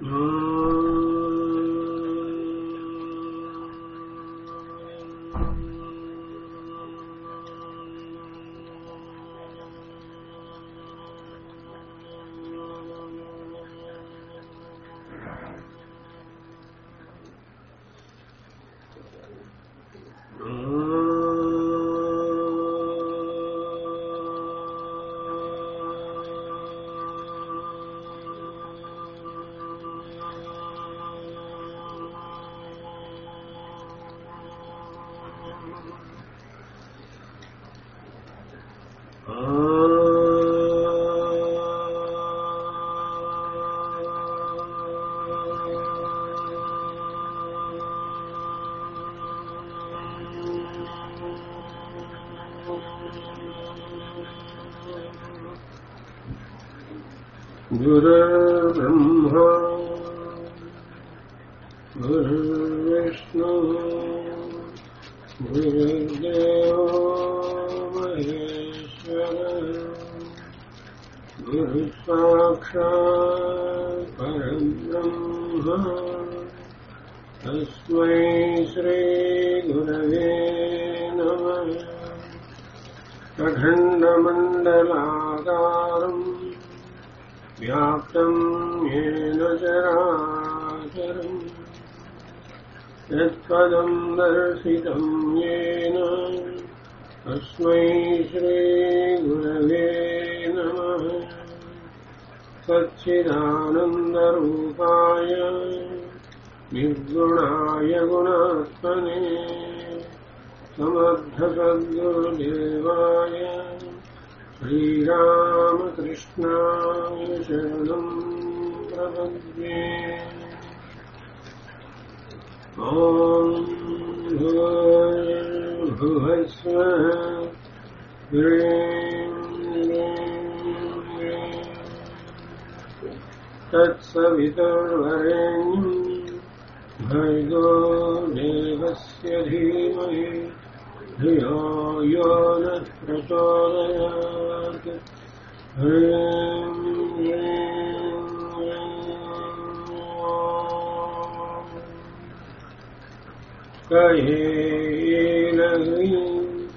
गुरुर्ब्रह्मा गुरुर्विष्णु गुरुर्देवो महेश्वर गुरुसाक्षात् परब्रह्म तस्मै श्रीगुरवे नमः अखण्डमण्डलाकारम् व्याप्तम् येन चराचरम् यत्पदम् दर्शितम् येन तस्मै श्रीगुरवे नमः सच्चिदानन्दरूपाय निर्गुणाय गुणात्मने समर्थसद्गुरुदेवाय श्रीरामकृष्णाय शरणम् प्रपद्ये ॐ भुवस्वः ह्रीं ह्रीं तत्सवितुर्वरेण्यम् भर्गो देवस्य धीमहि धियो यो नः प्रचोदयात् ह्रीं ह्रीं कहेलह्रीं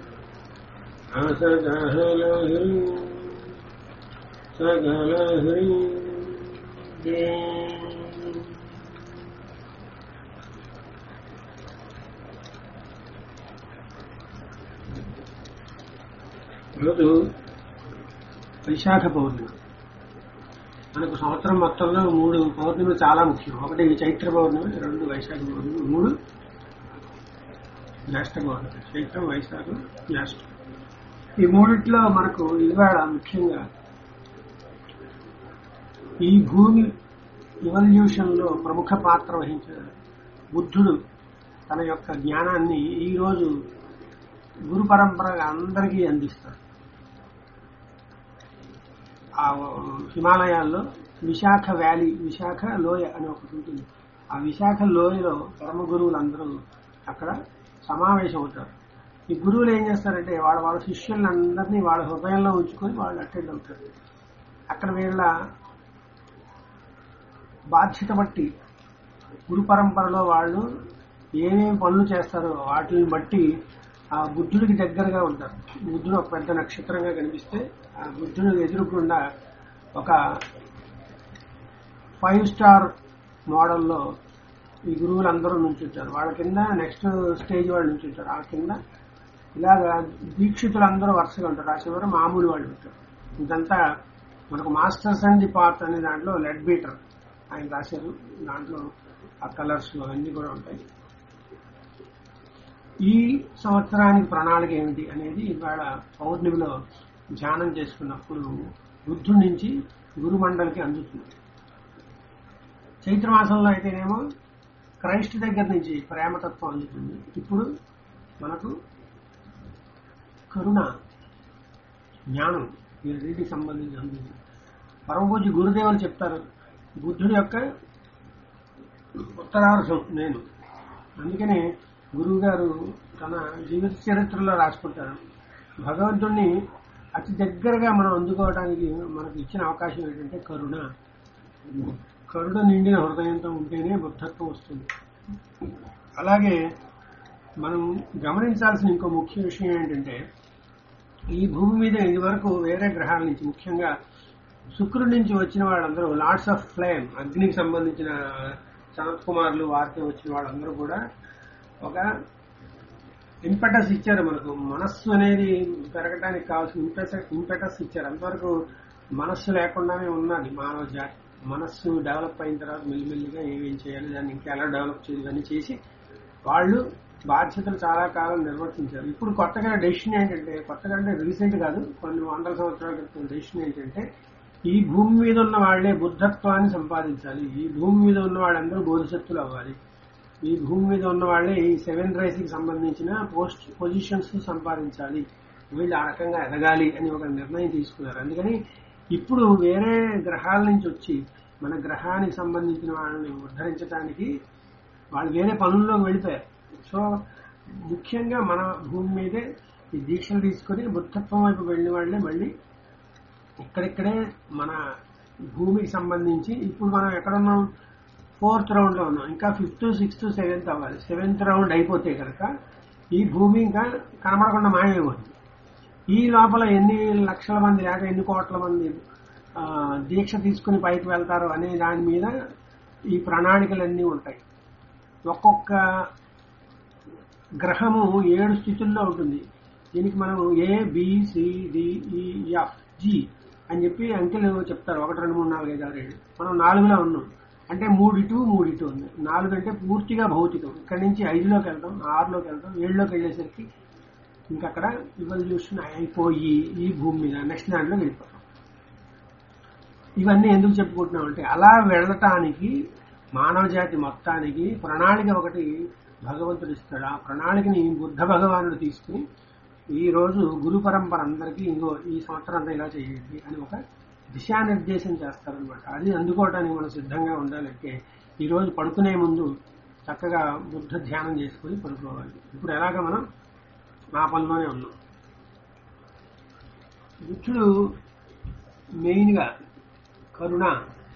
असदहलह्रीं सकलह्रीं ఈరోజు వైశాఖ పౌర్ణమి మనకు సంవత్సరం మొత్తంలో మూడు పౌర్ణమి చాలా ముఖ్యం ఒకటి చైత్ర పౌర్ణమి రెండు వైశాఖ పౌర్ణమి మూడు జ్యేష్ఠ పౌర్ణమి చైత్రం వైశాఖం జ్యేష్ఠం ఈ మూడిట్లో మనకు ఇవాళ ముఖ్యంగా ఈ భూమి ఇవల్యూషన్ లో ప్రముఖ పాత్ర వహించిన బుద్ధుడు తన యొక్క జ్ఞానాన్ని ఈ రోజు గురు పరంపరగా అందరికీ అందిస్తారు ఆ హిమాలయాల్లో విశాఖ వ్యాలీ విశాఖ లోయ అని ఒకటి ఉంటుంది ఆ విశాఖ లోయలో పరమ గురువులందరూ అక్కడ సమావేశం అవుతారు ఈ గురువులు ఏం చేస్తారంటే వాళ్ళ వాళ్ళ శిష్యులందరినీ వాళ్ళ హృదయంలో ఉంచుకొని వాళ్ళు అటెండ్ అవుతారు అక్కడ వీళ్ళ బాధ్యత బట్టి గురు పరంపరలో వాళ్ళు ఏమేమి పనులు చేస్తారో వాటిని బట్టి ఆ బుద్ధుడికి దగ్గరగా ఉంటారు బుద్ధుడు ఒక పెద్ద నక్షత్రంగా కనిపిస్తే ఆ బుద్ధుడికి ఎదురుకుండా ఒక ఫైవ్ స్టార్ మోడల్లో ఈ గురువులందరూ నుంచుంటారు వాళ్ళ కింద నెక్స్ట్ స్టేజ్ వాళ్ళు నుంచుంటారు ఆ కింద ఇలాగా దీక్షితులందరూ వరుసగా ఉంటారు ఆ చివర మామూలు వాళ్ళు ఉంటారు ఇదంతా మనకు మాస్టర్స్ అండ్ ది పార్ట్ అనే దాంట్లో లెడ్ బీటర్ ఆయన రాశారు దాంట్లో ఆ కలర్స్ అవన్నీ కూడా ఉంటాయి ఈ సంవత్సరానికి ప్రణాళిక ఏమిటి అనేది ఇవాళ పౌర్ణమిలో ధ్యానం చేసుకున్నప్పుడు బుద్ధుడి నుంచి గురుమండలికి అందుతుంది చైత్రమాసంలో అయితేనేమో క్రైస్ట్ దగ్గర నుంచి ప్రేమతత్వం అందుతుంది ఇప్పుడు మనకు కరుణ జ్ఞానం ఈ రెండింటికి సంబంధించి అందుతుంది పరమపూజ గురుదేవులు చెప్తారు బుద్ధుడి యొక్క ఉత్తరార్ధం నేను అందుకనే గురువు గారు తన జీవిత చరిత్రలో రాసుకుంటారు భగవంతుణ్ణి అతి దగ్గరగా మనం అందుకోవడానికి మనకు ఇచ్చిన అవకాశం ఏంటంటే కరుణ కరుణ నిండిన హృదయంతో ఉంటేనే బుద్ధత్వం వస్తుంది అలాగే మనం గమనించాల్సిన ఇంకో ముఖ్య విషయం ఏంటంటే ఈ భూమి మీద ఇది వరకు వేరే గ్రహాల నుంచి ముఖ్యంగా శుక్రుడి నుంచి వచ్చిన వాళ్ళందరూ లార్డ్స్ ఆఫ్ ఫ్లేమ్ అగ్నికి సంబంధించిన సనత్ కుమార్లు వారితో వచ్చిన వాళ్ళందరూ కూడా ఒక ఇంపెటస్ ఇచ్చారు మనకు మనస్సు అనేది పెరగడానికి కావాల్సిన ఇంపెటస్ ఇంపెటస్ ఇచ్చారు అంతవరకు మనస్సు లేకుండానే ఉన్నది మానవ జాతి మనస్సు డెవలప్ అయిన తర్వాత మెల్లిమెల్లిగా ఏమేం చేయాలి దాన్ని ఇంకా ఎలా డెవలప్ చేయాలి ఇవన్నీ చేసి వాళ్ళు బాధ్యతలు చాలా కాలం నిర్వర్తించారు ఇప్పుడు కొత్తగా డెసిషన్ ఏంటంటే కొత్తగా అంటే రీసెంట్ కాదు కొన్ని వందల సంవత్సరాల క్రితం డెసిషన్ ఏంటంటే ఈ భూమి మీద ఉన్న వాళ్లే బుద్ధత్వాన్ని సంపాదించాలి ఈ భూమి మీద ఉన్న వాళ్ళందరూ బోధిశక్తులు అవ్వాలి ఈ భూమి మీద ఉన్న వాళ్ళే ఈ సెవెన్ రైస్ కి సంబంధించిన పోస్ట్ పొజిషన్స్ సంపాదించాలి వీళ్ళు ఆ రకంగా ఎదగాలి అని ఒక నిర్ణయం తీసుకున్నారు అందుకని ఇప్పుడు వేరే గ్రహాల నుంచి వచ్చి మన గ్రహానికి సంబంధించిన వాళ్ళని ఉద్ధరించడానికి వాళ్ళు వేరే పనుల్లోకి వెళ్ళిపోయారు సో ముఖ్యంగా మన భూమి మీదే ఈ దీక్షలు తీసుకొని బుద్ధత్వం వైపు వెళ్ళిన వాళ్ళే మళ్ళీ ఇక్కడిక్కడే మన భూమికి సంబంధించి ఇప్పుడు మనం ఎక్కడున్నాం ఫోర్త్ రౌండ్ లో ఉన్నాం ఇంకా ఫిఫ్త్ సిక్స్త్ సెవెంత్ అవ్వాలి సెవెంత్ రౌండ్ అయిపోతే కనుక ఈ భూమి ఇంకా కనబడకుండా మాయమైపోతుంది ఈ లోపల ఎన్ని లక్షల మంది లేక ఎన్ని కోట్ల మంది ఆ, దీక్ష తీసుకుని పైకి వెళ్తారు అనే దాని మీద ఈ ప్రణాళికలన్నీ ఉంటాయి ఒక్కొక్క గ్రహము ఏడు స్థితుల్లో ఉంటుంది దీనికి మనం A B C D E F G అని చెప్పి అంకెలు చెప్తారు ఒకటి రెండు మూడు నాలుగు ఐదు ఆరు ఏడు మనం నాలుగులో ఉన్నాం అంటే మూడు ఇటు మూడు ఇటు ఉంది నాలుగు అంటే పూర్తిగా భౌతికం ఇక్కడి నుంచి ఐదులోకి వెళ్తాం ఆరులోకి వెళ్తాం ఏడులోకి వెళ్ళేసరికి ఇంకా అక్కడ ఇవల్యూషన్ అయిపోయి ఈ భూమి మీద నెక్స్ట్ దాంట్లో వెళ్ళిపోతాం ఇవన్నీ ఎందుకు చెప్పుకుంటున్నాం అంటే అలా వెళ్ళటానికి మానవ జాతి మొత్తానికి ప్రణాళిక ఒకటి భగవంతుడు ఇస్తాడు ఆ ప్రణాళికని బుద్ధ భగవానుడు తీసుకుని ఈ రోజు గురు పరంపర అందరికీ ఇంకో ఈ సంవత్సరం అంతా ఇలా చేయండి అని ఒక దిశానిర్దేశం చేస్తారనమాట అది అందుకోవడానికి మనం సిద్ధంగా ఉండాలంటే ఈ రోజు పడుకునే ముందు చక్కగా బుద్ధ ధ్యానం చేసుకుని పడుకోవాలి ఇప్పుడు ఎలాగ మనం నా పనిలోనే ఉన్నాం బుద్ధుడు మెయిన్ గా కరుణ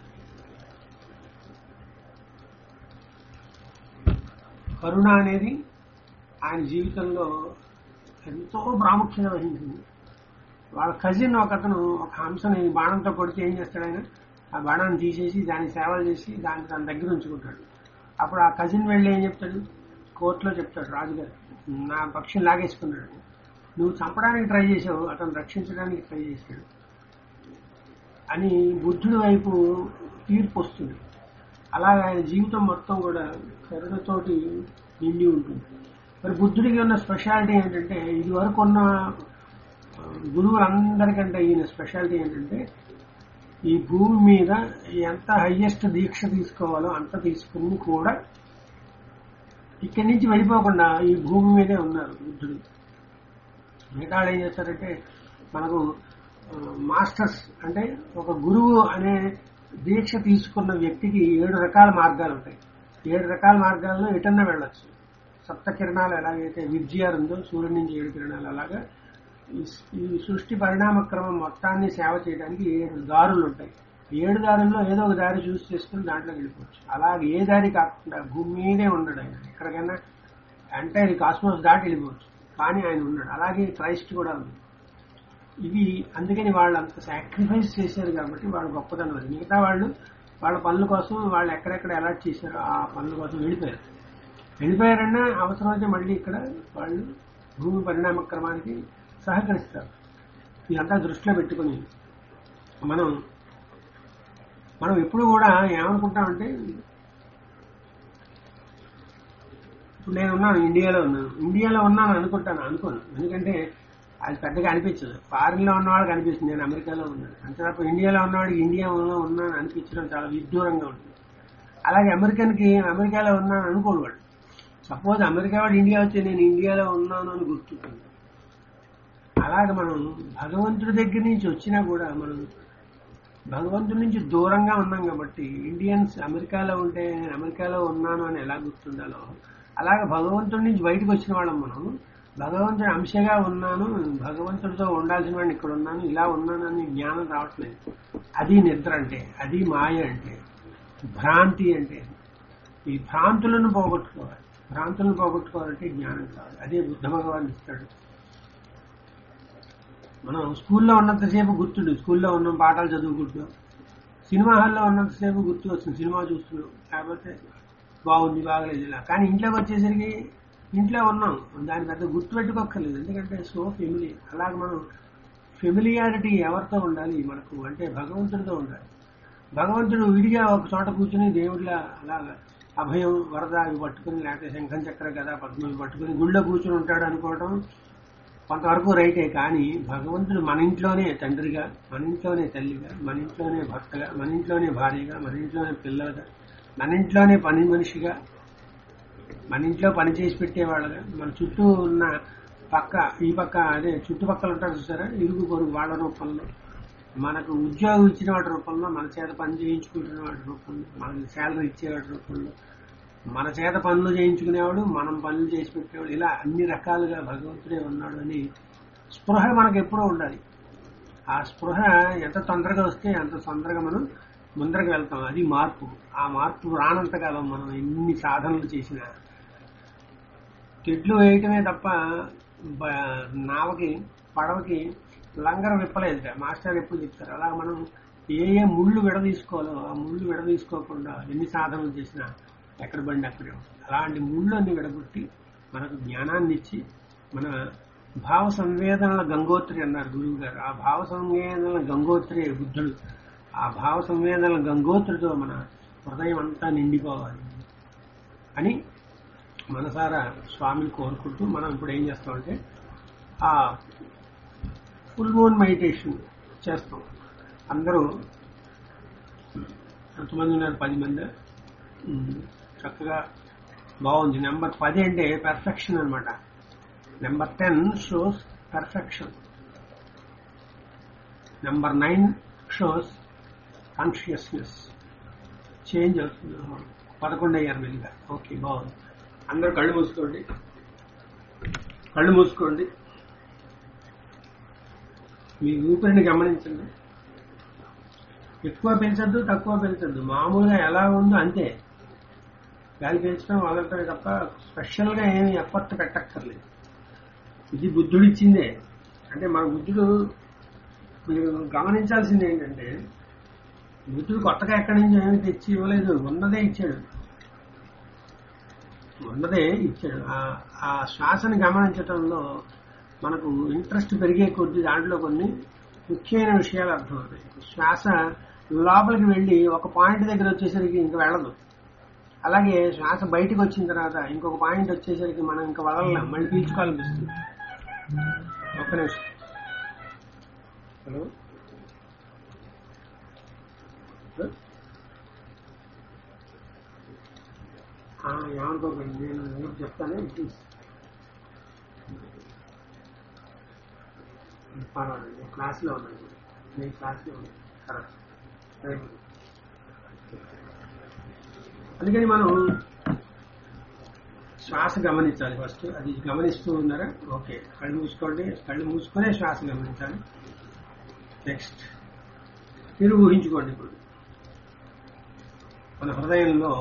కరుణ అనేది ఆయన జీవితంలో ఎంతో ప్రాముఖ్యత వహించింది వాళ్ళ కజిన్ ఒక అతను ఒక హంసని బాణంతో కొడితే ఏం చేస్తాడు ఆయన ఆ బాణాన్ని తీసేసి దాన్ని సేవలు చేసి దాన్ని తన దగ్గర ఉంచుకుంటాడు అప్పుడు ఆ కజిన్ వెళ్ళి ఏం చెప్తాడు కోర్టులో చెప్తాడు రాజుగారు నా పక్షిని లాగేసుకున్నాడు నువ్వు చంపడానికి ట్రై చేసావు అతను రక్షించడానికి ట్రై చేశాడు అని బుద్ధుడి వైపు తీర్పు వస్తుంది అలాగే ఆయన జీవితం మొత్తం కూడా కరుణతోటి నిండి ఉంటుంది మరి బుద్ధుడికి ఉన్న స్పెషాలిటీ ఏంటంటే ఇది వరకు ఉన్న ఆ, గురువులందరికంటే ఈయన స్పెషాలిటీ ఏంటంటే ఈ భూమి మీద ఎంత హయ్యెస్ట్ దీక్ష తీసుకోవాలో అంత తీసుకుని కూడా ఇక్కడి నుంచి వెళ్ళిపోకుండా ఈ భూమి మీదే ఉన్నారు బుద్ధుడు మిగతా వాళ్ళు ఏం చేస్తారంటే మనకు ఆ, మాస్టర్స్ అంటే ఒక గురువు అనే దీక్ష తీసుకున్న వ్యక్తికి ఏడు రకాల మార్గాలు ఉంటాయి ఏడు రకాల మార్గాల్లో ఎటన్నా వెళ్ళొచ్చు సప్త కిరణాలు ఎలాగైతే విద్యార్ ఉందో సూర్యుడి నుంచి ఏడు కిరణాలు అలాగా ఈ స్- ఈ సృష్టి పరిణామ క్రమం మొత్తాన్ని సేవ చేయడానికి ఏడు దారులు ఉంటాయి ఏడు దారుల్లో ఏదో ఒక దారి చూస్ చేసుకుని దాంట్లో వెళ్ళిపోవచ్చు అలాగే ఏ దారి కాకుండా భూమి మీదే ఉండడు ఆయన ఎక్కడికైనా అంటే ఇది కాస్మోస్ దాటి వెళ్ళిపోవచ్చు కానీ ఆయన ఉన్నాడు అలాగే క్రైస్ట్ కూడా ఉంది ఇవి అందుకని వాళ్ళు అంత సాక్రిఫైస్ చేశారు కాబట్టి వాళ్ళు గొప్పదనం అది మిగతా వాళ్ళు వాళ్ళ పనుల కోసం వాళ్ళు ఎక్కడెక్కడ అలాట్ చేశారో ఆ పనుల కోసం వెళ్ళిపోయారు వెళ్ళిపోయారన్నా అవసరం అయితే మళ్ళీ ఇక్కడ వాళ్ళు భూమి పరిణామ క్రమానికి సహకరిస్తారు ఇదంతా దృష్టిలో పెట్టుకుని మనం మనం ఎప్పుడు కూడా ఏమనుకుంటామంటే ఇప్పుడు నేను ఉన్నాను ఇండియాలో ఉన్నాను ఇండియాలో ఉన్నాను అనుకుంటాను అనుకోను ఎందుకంటే అది పెద్దగా అనిపించదు ఫారిన్ లో ఉన్నవాడికి అనిపిస్తుంది నేను అమెరికాలో ఉన్నాను అంతే తప్ప ఇండియాలో ఉన్నవాడికి ఇండియాలో ఉన్నాను అనిపించడం చాలా విదూరంగా ఉంటుంది అలాగే అమెరికన్ కి అమెరికాలో ఉన్నాను అనుకోడు వాడు సపోజ్ అమెరికా వాడు ఇండియా వచ్చి నేను ఇండియాలో ఉన్నాను అని గుర్తుంటుంది అలాగే మనం భగవంతుడి దగ్గర నుంచి వచ్చినా కూడా మనం భగవంతుడి నుంచి దూరంగా ఉన్నాం కాబట్టి ఇండియన్స్ అమెరికాలో ఉంటే నేను అమెరికాలో ఉన్నాను అని ఎలా గుర్తుండాలో అలాగే భగవంతుడి నుంచి బయటకు వచ్చిన వాళ్ళం మనం భగవంతుడి అంశగా ఉన్నాను భగవంతుడితో ఉండాల్సిన వాడిని ఇక్కడ ఉన్నాను ఇలా ఉన్నాను అని జ్ఞానం రావట్లేదు అది నిద్ర అంటే అది మాయ అంటే భ్రాంతి అంటే ఈ భ్రాంతులను పోగొట్టుకోవాలి భ్రాంతులను పోగొట్టుకోవాలంటే జ్ఞానం కావాలి అదే బుద్ధ భగవాన్ ఇస్తాడు మనం స్కూల్లో ఉన్నంతసేపు గుర్తుండు స్కూల్లో ఉన్నాం పాఠాలు చదువుకుంటున్నాం సినిమా హాల్లో ఉన్నంతసేపు గుర్తు వస్తుంది సినిమా చూస్తున్నాం లేకపోతే బాగుంది బాగలేదు ఇలా కానీ ఇంట్లోకి వచ్చేసరికి ఇంట్లో ఉన్నాం దాని పెద్ద గుర్తు పెట్టుకోక్కర్లేదు ఎందుకంటే సో ఫెమిలీ అలాగే మనం ఫెమిలియారిటీ ఎవరితో ఉండాలి మనకు అంటే భగవంతుడితో ఉండాలి భగవంతుడు విడిగా ఒక చోట కూర్చుని దేవుడిలా అలాగా అభయం వరద అవి పట్టుకుని లేకపోతే శంఖం చక్ర గదా పద్మవి పట్టుకుని గుళ్ళో కూర్చుని ఉంటాడు అనుకోవడం కొంతవరకు రైటే కానీ భగవంతుడు మన ఇంట్లోనే తండ్రిగా మన ఇంట్లోనే తల్లిగా మన ఇంట్లోనే భర్తగా మన ఇంట్లోనే భార్యగా మన ఇంట్లోనే పిల్లలుగా మన ఇంట్లోనే పని మనిషిగా మన ఇంట్లో పని చేసి పెట్టేవాళ్ళగా మన చుట్టూ ఉన్న పక్క ఈ పక్క అదే చుట్టుపక్కల ఉంటారు చూసారా ఇరుగు పొరుగు వాళ్ళ రూపంలో మనకు ఉద్యోగం ఇచ్చిన వాటి రూపంలో మన చేత పని చేయించుకుంటున్న వాటి రూపంలో మనకి శాలరీ ఇచ్చేవాటి రూపంలో మన చేత పనులు చేయించుకునేవాడు మనం పనులు చేసి పెట్టేవాడు ఇలా అన్ని రకాలుగా భగవంతుడే ఉన్నాడు అని స్పృహ మనకు ఎప్పుడూ ఉండాలి ఆ స్పృహ ఎంత తొందరగా వస్తే అంత తొందరగా మనం ముందరకు వెళ్తాం అది మార్పు ఆ మార్పు రానంతకాలం మనం ఎన్ని సాధనలు చేసినా తెడ్లు వేయటమే తప్ప బ- నావకి పడవకి లంగర విప్పలేదు మాస్టర్ ఎప్పుడు చెప్తారు అలా మనం ఏ ఏ ముళ్ళు విడదీసుకోవాలో ఆ ముళ్ళు విడదీసుకోకుండా ఎన్ని సాధనలు చేసినా ఎక్కడ బండి అక్కడే ఉంటుంది అలాంటి ముళ్ళు అన్ని విడగొట్టి మనకు జ్ఞానాన్ని ఇచ్చి మన భావ సంవేదనల గంగోత్రి అన్నారు గురువు గారు ఆ భావ సంవేదనల గంగోత్రి బుద్ధుడు ఆ భావ సంవేదనల గంగోత్రితో మన హృదయం అంతా నిండిపోవాలి అని మనసారా స్వామిని కోరుకుంటూ మనం ఇప్పుడు ఏం చేస్తామంటే ఆ ఫుల్ మూన్ మెడిటేషన్ చేస్తాం అందరూ ఎంతమంది ఉన్నారు పది మంది ఉమ్, చక్కగా బాగుంది నెంబర్ పది అంటే పెర్ఫెక్షన్ అన్నమాట number ten shows perfection number nine shows consciousness change అవుతుంది పదకొండు అయ్యారు మెల్లిగా ఓకే బాగుంది అందరూ కళ్ళు మూసుకోండి కళ్ళు మూసుకోండి మీ ఊపిరిని గమనించండి ఎక్కువ పెంచద్దు తక్కువ పెంచద్దు మామూలుగా ఎలా ఉందో అంతే గాలి పెంచడం వదలటమే తప్ప స్పెషల్ గా ఏమి ఎఫర్ట్ పెట్టక్కర్లేదు ఇది బుద్ధుడు ఇచ్చిందే అంటే మన బుద్ధుడు మీరు గమనించాల్సింది ఏంటంటే బుద్ధుడు కొత్తగా ఎక్కడి నుంచి ఏమి తెచ్చి ఇవ్వలేదు ఉన్నదే ఇచ్చాడు ఉన్నదే ఇచ్చాడు ఆ- ఆ శ్వాసని గమనించటంలో మనకు ఇంట్రెస్ట్ పెరిగే కొద్దీ దాంట్లో కొన్ని ముఖ్యమైన విషయాలు అర్థమవుతాయి శ్వాస లోపలికి వెళ్ళి ఒక పాయింట్ దగ్గర వచ్చేసరికి ఇంక వెళ్ళదు అలాగే శ్వాస బయటకు వచ్చిన తర్వాత ఇంకొక పాయింట్ వచ్చేసరికి మనం ఇంకా వదలలేం మళ్ళీ పీల్చుకోవాలనిపిస్తుంది ఒక్క నిమిషం హలో ఆ, ఏమనుకోకండి నేను ఊరికి చెప్తాను ప్లీజ్ పర్వాలేదు క్లాస్లో ఉన్నాను నేను క్లాస్లో ఉన్నాను కరెక్ట్ రైట్ అందుకని మనం శ్వాస గమనించాలి ఫస్ట్ అది గమనిస్తూ ఉన్నారా ఓకే కళ్ళు మూసుకోండి కళ్ళు మూసుకునే శ్వాస గమనించాలి నెక్స్ట్ మీరు ఊహించుకోండి ఇప్పుడు మన హృదయంలో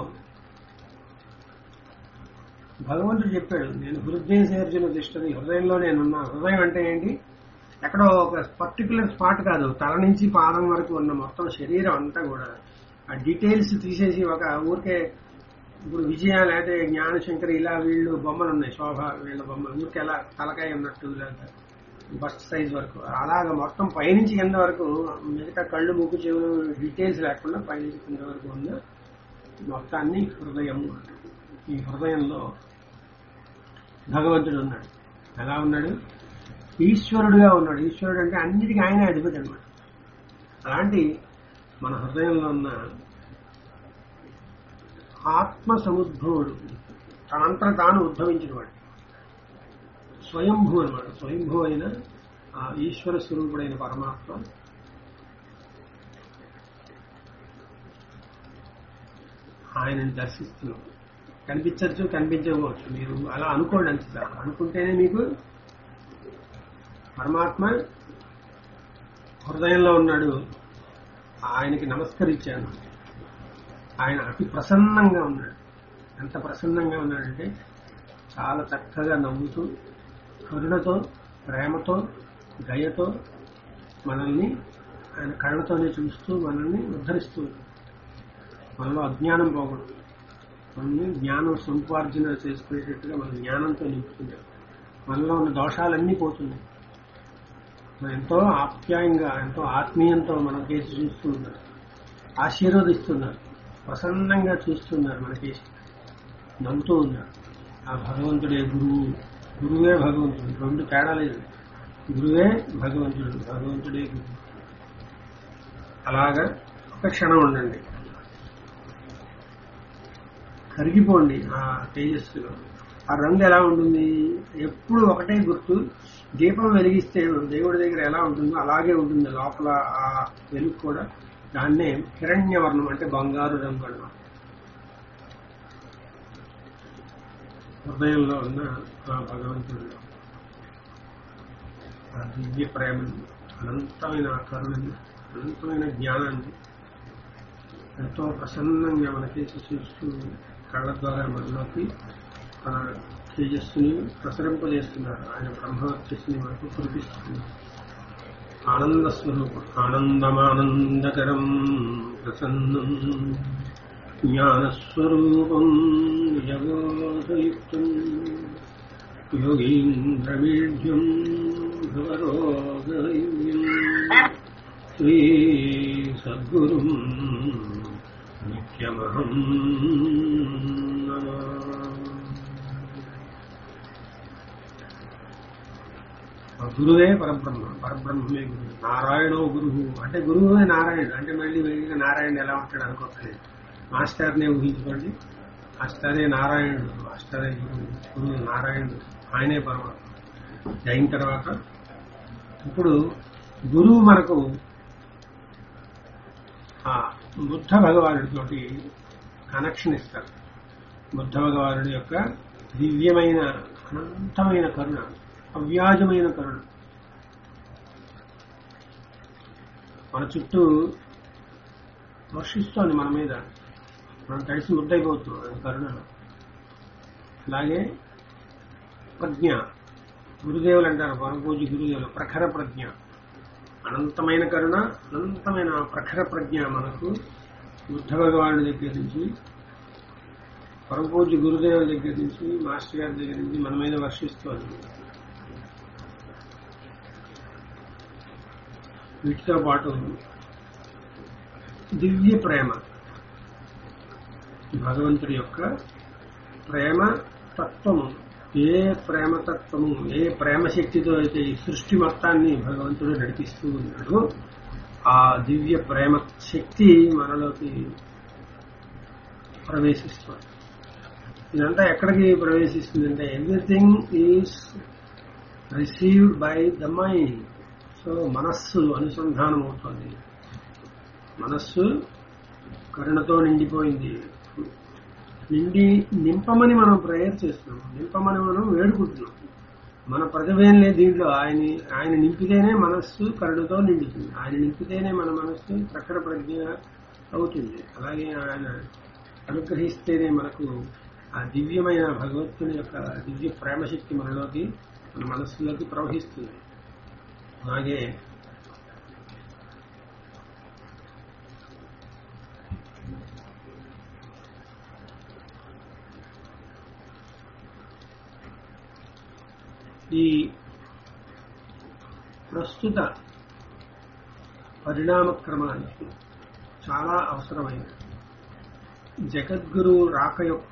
భగవంతుడు చెప్పాడు నేను హృదయ సేర్జన దిష్టది హృదయంలో నేనున్నా హృదయం అంటే ఏంటి ఎక్కడో ఒక పర్టికులర్ స్పాట్ కాదు తల నుంచి పాదం వరకు ఉన్న మొత్తం శరీరం అంతా కూడా ఆ డీటెయిల్స్ తీసేసి ఒక ఊరికే ఇప్పుడు విజయ లేకపోతే జ్ఞానశంకర్ ఇలా వీళ్ళు బొమ్మలు ఉన్నాయి శోభ వీళ్ళ బొమ్మలు ఊరికే ఎలా తలకాయ ఉన్నట్టు ఇలాగా బస్ట్ సైజ్ వరకు అలాగ మొత్తం పైనుంచి కింద వరకు మిగతా కళ్ళు ముక్కు చెవులు డీటెయిల్స్ లేకుండా పైనుంచి కింద వరకు ఉన్న మొత్తాన్ని హృదయం అంటారు. ఈ హృదయంలో భగవంతుడు ఉన్నాడు ఎలా ఉన్నాడు ఈశ్వరుడుగా ఉన్నాడు ఈశ్వరుడు అంటే అన్నిటికీ ఆయన అధిపతి అనమాట అలాంటి మన హృదయంలో ఉన్న ఆత్మ సముద్భవుడు తనంతట తాను ఉద్భవించిన వాడు స్వయంభూ అనమాట స్వయంభూ అయిన ఆ ఈశ్వర స్వరూపుడైన పరమాత్మ ఆయనని దర్శిస్తున్నాం కనిపించచ్చు కనిపించకపోవచ్చు మీరు అలా అనుకోండి అంతే చాలు. అనుకుంటేనే మీకు పరమాత్మ హృదయంలో ఉన్నాడు ఆయనకి నమస్కరించాను ఆయన అతి ప్రసన్నంగా ఉన్నాడు ఎంత ప్రసన్నంగా ఉన్నాడంటే చాలా చక్కగా నవ్వుతూ కరుణతో ప్రేమతో దయతో మనల్ని ఆయన కళ్ళతోనే చూస్తూ మనల్ని ఉద్ధరిస్తూ ఉన్నాడు. మనలో అజ్ఞానం పోకూడదు మనల్ని జ్ఞానం సంపార్జన చేసుకునేటట్టుగా మన జ్ఞానంతో నింపుతున్నాడు మనలో ఉన్న దోషాలన్నీ పోతున్నాయి మనం ఎంతో ఆప్యాయంగా ఎంతో ఆత్మీయంతో మన కేసు చూస్తూ ఉన్నారు ఆశీర్వదిస్తున్నారు ప్రసన్నంగా చూస్తున్నారు మన కేసు నవ్వుతూ ఉన్నారు ఆ భగవంతుడే గురువు గురువే భగవంతుడు రెండు తేడా లేదు గురువే భగవంతుడు భగవంతుడే గురువు అలాగా ఒక క్షణం ఉండండి కరిగిపోండి ఆ తేజస్సులో ఆ రంగు ఎలా ఉంటుంది ఎప్పుడు ఒకటే గుర్తు దీపం వెలిగిస్తే దేవుడి దగ్గర ఎలా ఉంటుందో అలాగే ఉంటుంది లోపల ఆ వెలుగు కూడా దాన్నే హిరణ్యవర్ణం అంటే బంగారు రంగు అన్నమాట హృదయంలో ఉన్న ఆ భగవంతుడిలో ఆ దివ్య ప్రేమని అనంతమైన ఆ కరుణని అనంతమైన జ్ఞానాన్ని ఎంతో ప్రసన్నంగా మనకేసి చూస్తూ కళ్ళ ద్వారా మనలోకి తన తేజస్సుని ప్రసరింపజేస్తున్నారు ఆయన బ్రహ్మవర్చస్సుని మనకు కురిపిస్తున్నారు ఆనంద స్వరూపం ఆనందమానందకరం ప్రసన్నం జ్ఞానస్వరూపం నిజబోధయుక్తం యోగీంద్రమీఢ్యం భవరోగయం శ్రీ సద్గురుం నిత్యమహం నమామి. గురువే పరబ్రహ్మ పరబ్రహ్మమే గురువు నారాయణో గురువు అంటే గురువే నారాయణుడు అంటే మళ్ళీ వెళ్ళిన నారాయణుడు ఎలా ఉంటాడు అనుకోలేదు మాస్టర్నే ఊహించుకోండి మాస్టరే నారాయణుడు మాస్టరే గురువు గురువు నారాయణుడు ఆయనే పరమాత్మ అయిన తర్వాత ఇప్పుడు గురువు మనకు ఆ బుద్ధ భగవానుడితోటి కనెక్షన్ ఇస్తారు బుద్ధ భగవానుడి యొక్క దివ్యమైన అనంతమైన కరుణ అవ్యాజమైన కరుణ మన చుట్టూ వర్షిస్తోంది మన మీద మనం తడిసి ముద్దైపోతున్నాం అది కరుణలో అలాగే ప్రజ్ఞ గురుదేవులు అంటారు పరమపూజి గురుదేవులు ప్రఖర ప్రజ్ఞ అనంతమైన కరుణ అనంతమైన ప్రఖర ప్రజ్ఞ మనకు బుద్ధ భగవానుడి దగ్గర నుంచి పరమపూజ్య గురుదేవుల దగ్గర నుంచి మాస్టర్ గారి దగ్గర నుంచి మన మీద వర్షిస్తోంది వీటితో పాటు దివ్య ప్రేమ భగవంతుడి యొక్క ప్రేమ తత్వము ఏ ప్రేమ తత్వము ఏ ప్రేమ శక్తితో అయితే ఈ సృష్టి మొత్తాన్ని భగవంతుడు నడిపిస్తూ ఉన్నాడో ఆ దివ్య ప్రేమ శక్తి మనలోకి ప్రవేశిస్తుంది ఇదంతా ఎక్కడికి ప్రవేశిస్తుందంటే everything is received by the mind so మనస్సు అనుసంధానం అవుతుంది మనస్సు కరుణతో నిండిపోయింది నిండి నింపమని మనం ప్రేయర్ చేస్తున్నాం నింపమని మనం వేడుకుంటున్నాం మన ప్రతిభేం లేదు దీంట్లో ఆయన ఆయన నింపితేనే మనస్సు కరుణతో నిండుతుంది ఆయన నింపితేనే మన మనస్సు ప్రఖర ప్రజ్ఞ అవుతుంది అలాగే ఆయన అనుగ్రహిస్తేనే మనకు ఆ దివ్యమైన భగవంతుని యొక్క దివ్య ప్రేమశక్తి మనలోకి మన మనస్సులోకి ప్రవహిస్తుంది అలాగే ఈ ప్రస్తుత పరిణామ క్రమానికి చాలా అవసరమైనది జగద్గురు రాక యొక్క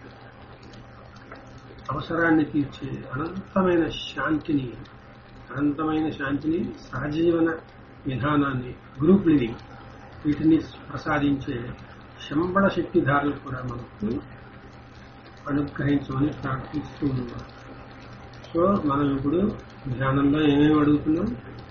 అవసరాన్ని తీర్చే అనంతమైన శాంతిని అనంతమైన శాంతిని సహజీవన విధానాన్ని గ్రూప్ లివింగ్ వీటిని ప్రసాదించే శంబళ శక్తిధారులు కూడా మనకు అనుగ్రహించమని ప్రార్థిస్తూ ఉన్నాం సో మనం ఇప్పుడు ధ్యానంలో ఏమేమి అడుగుతున్నాం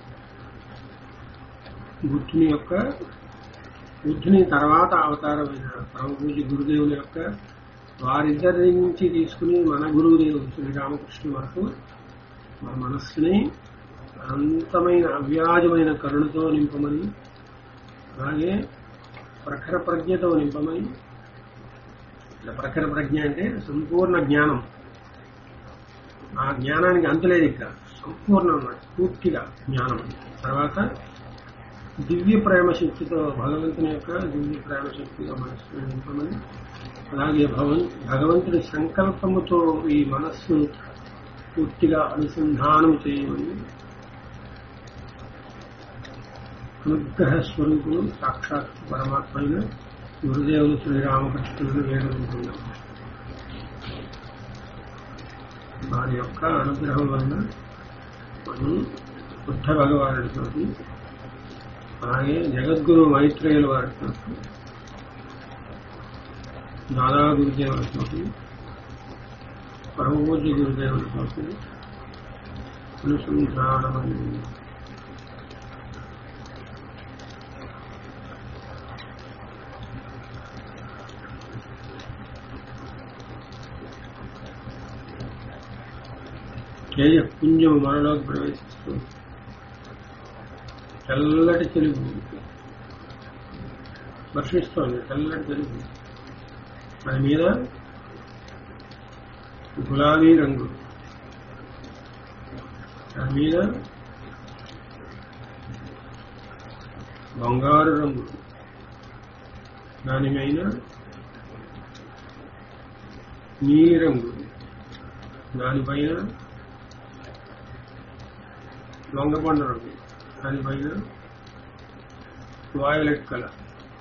బుద్ధుని యొక్క బుద్ధుని తర్వాత అవతారమైన పరమపూజ గురుదేవుల యొక్క వారిద్దరి నుంచి తీసుకుని మన గురువుదేవుడు శ్రీరామకృష్ణ వరకు మన మనస్సుని అనంతమైన అవ్యాజమైన కరుణతో నింపమని అలాగే ప్రఖర ప్రజ్ఞతో నింపమని ఇలా ప్రఖర ప్రజ్ఞ అంటే సంపూర్ణ జ్ఞానం ఆ జ్ఞానానికి అంతులేదు ఇక్కడ సంపూర్ణం అన్నమాట పూర్తిగా జ్ఞానం తర్వాత దివ్య ప్రేమ శక్తితో భగవంతుని యొక్క దివ్య ప్రేమ శక్తితో మనస్సును నింపమని అలాగే భగవన్ భగవంతుడి సంకల్పముతో ఈ మనస్సు పూర్తిగా అనుసంధానం చేయమని అనుగ్రహ స్వరూపులు సాక్షాత్ పరమాత్మైన గురుదేవులు శ్రీరామకృష్ణులను వేడుకుంటున్నాం వారి యొక్క అనుగ్రహం వలన మనం బుద్ధ భగవానుడితో అలాగే జగద్గురు మైత్రేయుల వారితో దాదా గురుదేవులతో పరమపూజ్య గురుదేవులతో అనుసంధానమైంది తేజ పుంజము మనలోకి ప్రవేశిస్తూ తెల్లటి తెలుగు వర్షిస్తోంది తెల్లటి తెలుగు దాని మీద గులాబీ రంగు దాని మీద బంగారు రంగు దాని మీద నీలి రంగు దానిపైన లొంగపండు రంగు దానిపైన వాయలెట్ కలర్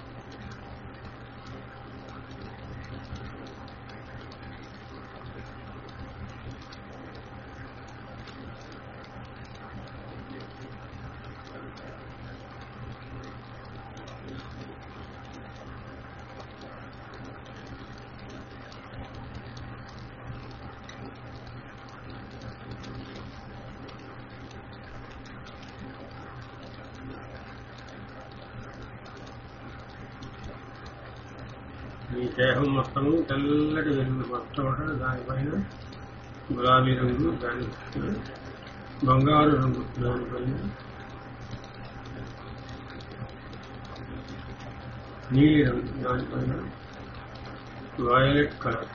ఈ దేహం మొత్తము తెల్లటి వెలుగు మొత్తం కూడా దానిపైన గులాబీ రంగు దాని బంగారు రంగు దానిపైన నీలి రంగు దానిపైన వయలెట్ కలర్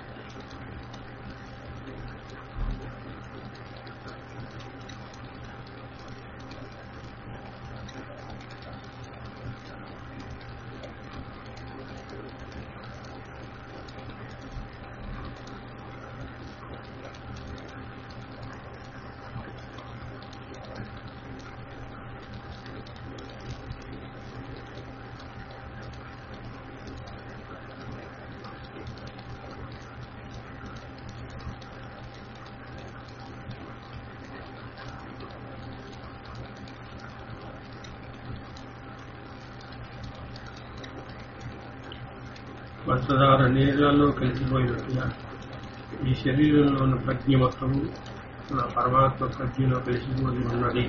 వస్త్రధార నీళ్ళలో కలిసిపోయినట్టుగా ఈ శరీరంలో ఉన్న ప్రజ్ఞ మొత్తము నా పరమాత్మ ప్రజ్ఞలో కలిసిపోయి ఉన్నది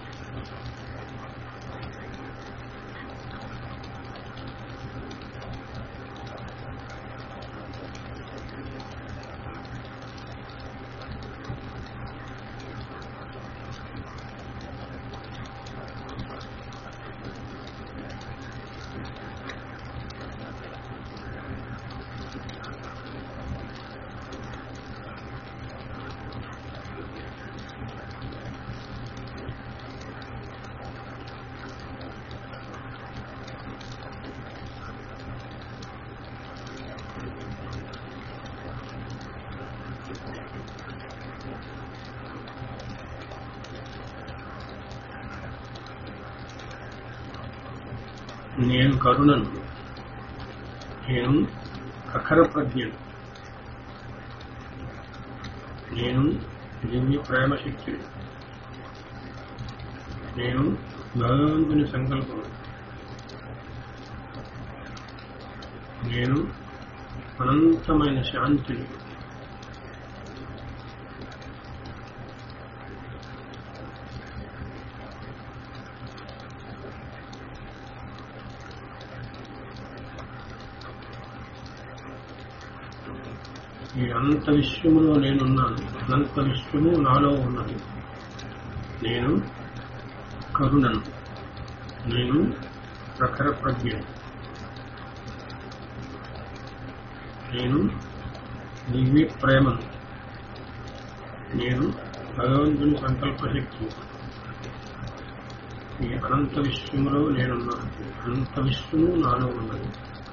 నేను కరుణను నేను అఖర ప్రజ్ఞను నేను దివ్య ప్రేమ శక్తిని నేను భగవంతుని సంకల్పం నేను అనంతమైన శాంతిని ఈ అనంత విశ్వములో నేనున్నాను అనంత విశ్వము నాలో ఉన్నది నేను కరుణను నేను ప్రఖర ప్రజ్ఞను నేను దివ్య ప్రేమను నేను భగవంతుని సంకల్ప శక్తి ఈ అనంత విశ్వములో నేనున్నాను అనంత విశ్వము నాలో ఉన్నది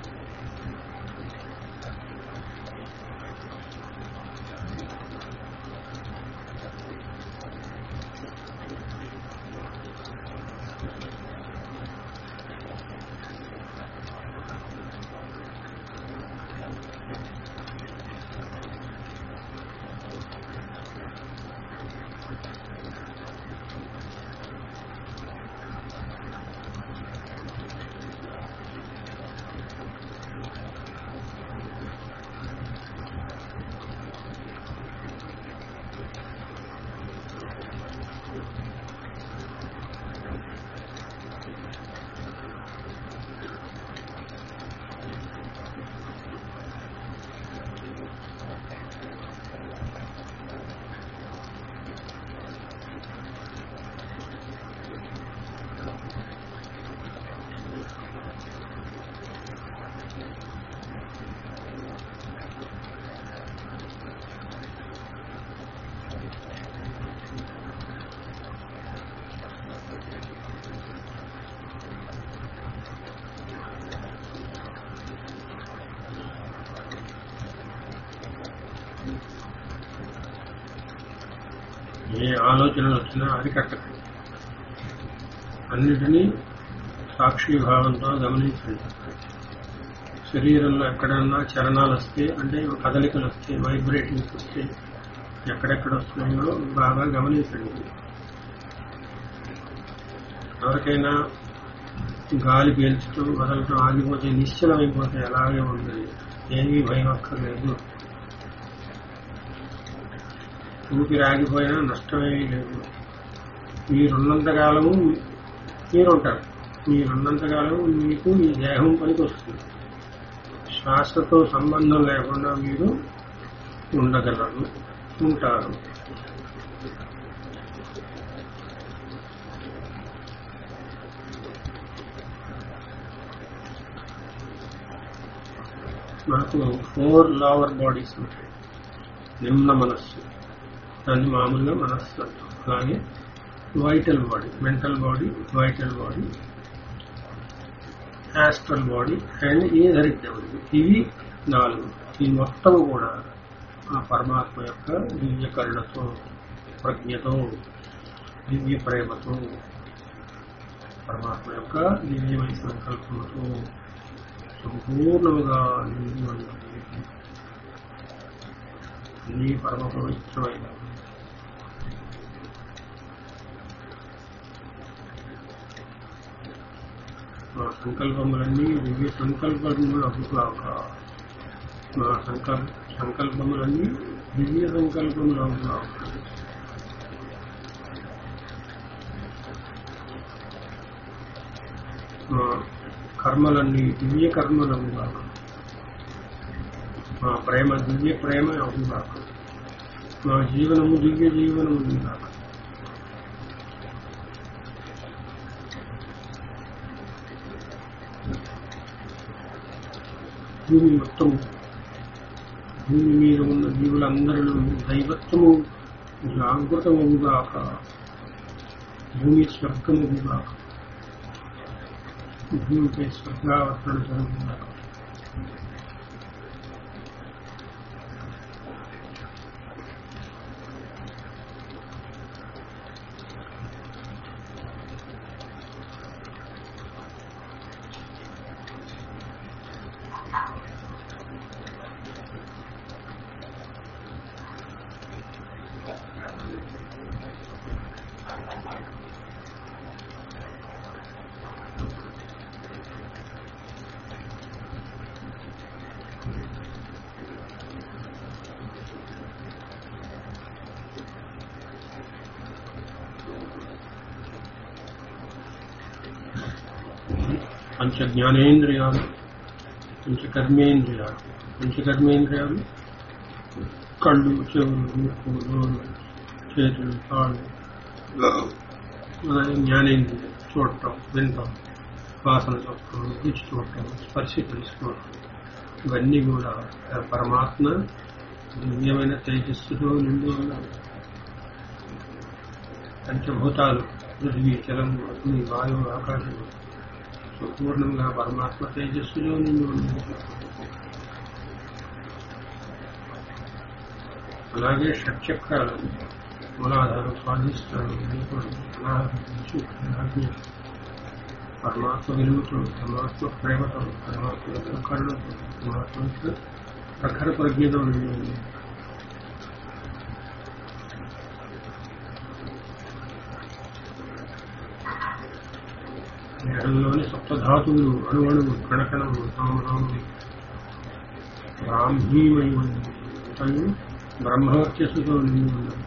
ఏ ఆలోచనలు వచ్చినా అరికట్టండి అన్నిటినీ సాక్షి భావంతో గమనించండి శరీరంలో ఎక్కడన్నా చలనాలు వస్తే అంటే కదలికలు వస్తే వైబ్రేటింగ్స్ వస్తే ఎక్కడెక్కడ వస్తున్నాయో బాగా గమనించండి ఎవరికైనా గాలి పీల్చడం వదలటం ఆగిపోతే నిశ్చలమైపోతే అలాగే ఉంది ఏమీ భయం అక్కర్లేదు ఊపిరి ఆగిపోయినా నష్టమేమీ లేదు మీరున్నంతకాలము మీరుంటారు మీరున్నంతకాలము మీకు మీ దేహం పనికి వస్తుంది శ్వాసతో సంబంధం లేకుండా మీరు ఉండగలరు ఉంటారు నాకు ఫోర్ లోవర్ బాడీస్ ఉంటాయి నిమ్న మనస్సు దాన్ని మామూలుగా మనస్సు అంటాం అలాగే vital body mental body vital body astral body and etheric body ఇవి నాలుగు ఈ మొత్తం కూడా ఆ పరమాత్మ యొక్క దివ్య కరుణతో ప్రజ్ఞతో దివ్య ప్రేమతో పరమాత్మ యొక్క దివ్యమైన సంకల్పంతో సంపూర్ణముగా నిండి ఉన్నది నీ పరమ పవిత్రమైన మా సంకల్పములన్నీ దివ్య సంకల్పములు అవ్వక మా సంకల్ప సంకల్పములన్నీ దివ్య సంకల్పములు అవ్వక మా కర్మలన్నీ దివ్య కర్మలు అవ్వక మా ప్రేమ దివ్య ప్రేమ అవ్వక మా జీవనము దివ్య జీవనము ఉందాక భూమి మొత్తం భూమి మీద ఉన్న జీవులందరిలో దైవత్వము జాగృతమవుగాక భూమి స్వర్గమవుగాక భూమిపై స్వర్గావర్తన జరుగుగాక పంచ జ్ఞానేంద్రియాలు పంచ కర్మేంద్రియాలు పంచ కర్మేంద్రియాలు కళ్ళు చెవులు ముక్కు నోరు చేతులు కాళ్ళు అలాగే జ్ఞానేంద్రియాలు చూడటం వినటం వాసన చూడటం రుచి చూడటం స్పర్శ తెలుసుకోవటం ఇవన్నీ కూడా ఆ పరమాత్మ దివ్యమైన తేజస్సుతో నిండి ఉన్నాయి పంచభూతాలు పృథివీ జలము అగ్ని వాయువు ఆకాశం సంపూర్ణంగా పరమాత్మ తేజస్సులో నిండి ఉన్నాయి అలాగే షట్చక్రాలు మూలాధారం స్వాధిష్టానం దీపం అనాహతం అగ్ని పరమాత్మ విలువతో పరమాత్మ ప్రేమతో పరమాత్మ యొక్క కరుణతో పరమాత్మ యొక్క ప్రఖర ప్రజ్ఞతో నిండి ఉంది. నేలలోని సప్తధాతువులు అణువణువు కణకణము రామరాములు బ్రాహ్మీమై ఉంది అంతయు బ్రహ్మవర్చస్సుతో నిండి ఉన్నది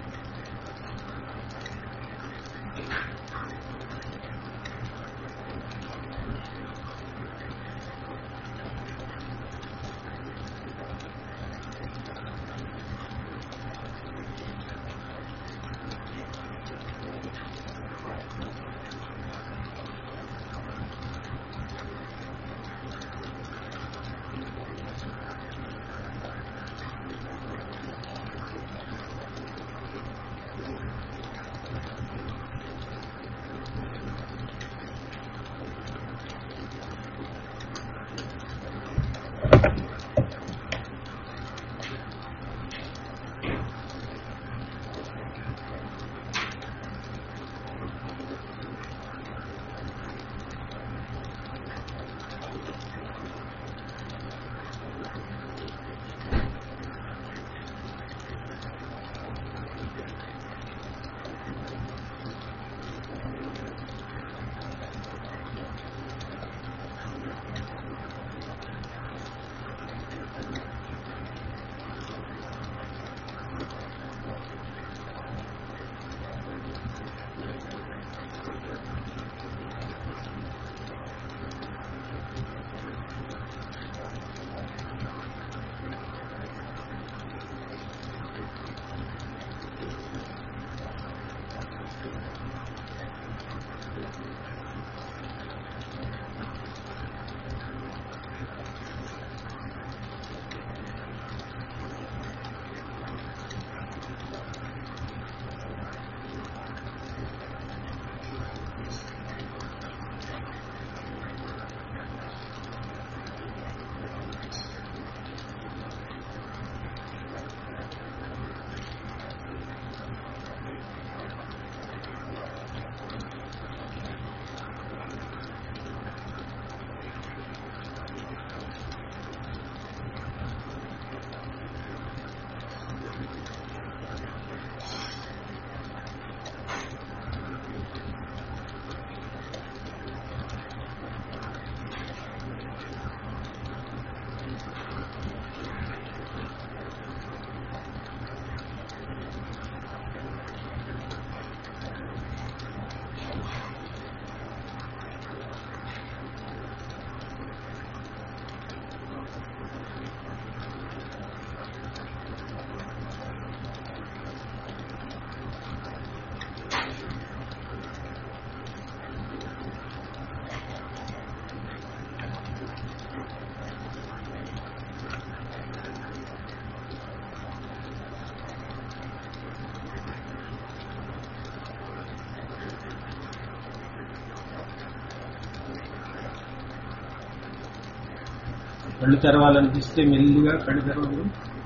కళ్ళు తెరవాలనిపిస్తే మెల్లిగా కళ్ళు తెరవదు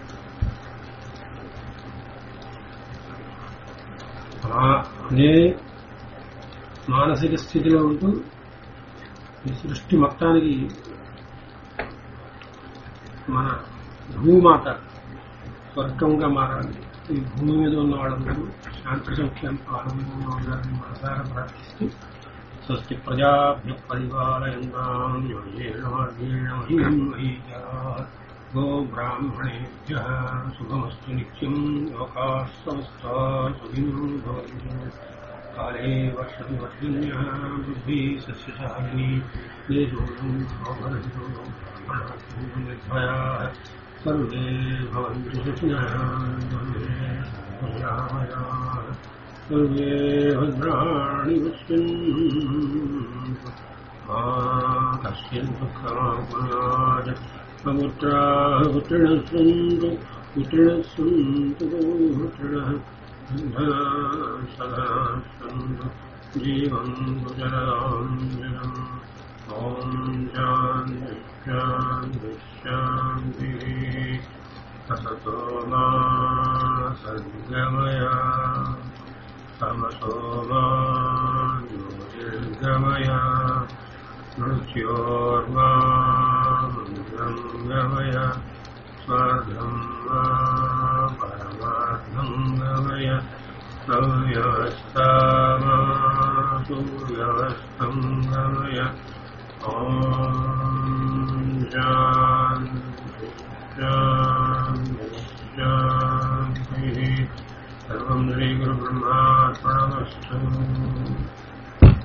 అలా అనే మానసిక స్థితిలో ఉంటూ ఈ సృష్టి మొత్తానికి మన భూమాత స్వర్గంగా మారాలి ఈ భూమి మీద ఉన్న వాళ్ళందరూ శాంతి సంఖ్యంతో ఆనందంగా ఉండాలని మనసారా ప్రార్థిస్తూ స్వస్తి ప్రజాభ్య పరిపాలయంతాం యోగేణ మార్గేణ మహీం మహీజాః గో బ్రాహ్మణేభ్య శుభమస్తు నిత్యం లోకాः సమస్తాः సుఖినో భవంతు కాలే వర్షతి వర్షిణ్యः బుద్ధిः సస్యశాలిని దేశోऽयं భవభరహితో నిర్భయాः सर्वे भवन्तु सुखिनः सर्वे भद्रामयाः सर्वे भद्राणि पश्यन्तु मा कश्चित् दुःखमाप्नुयात् समुद्राः पुत्रिणः सन्तु पुत्रिणः सन्तु पुत्रिणः सदा सन्तु जीवं गुजराञ्जनम् ॐ शान्ति शान्ति शान्तिः सततो मा सद्गमया तमसो मा ज्योतिर्गमया मृत्योर्मा गमय स्वर्गं वा परमार्थं गमय सव्यवस्था मा सुव्यवस्थं गमय ॐ शान्ति शान्ति शान्तिः सर्वं श्रीगुरुब्रह्मार्पणमस्तु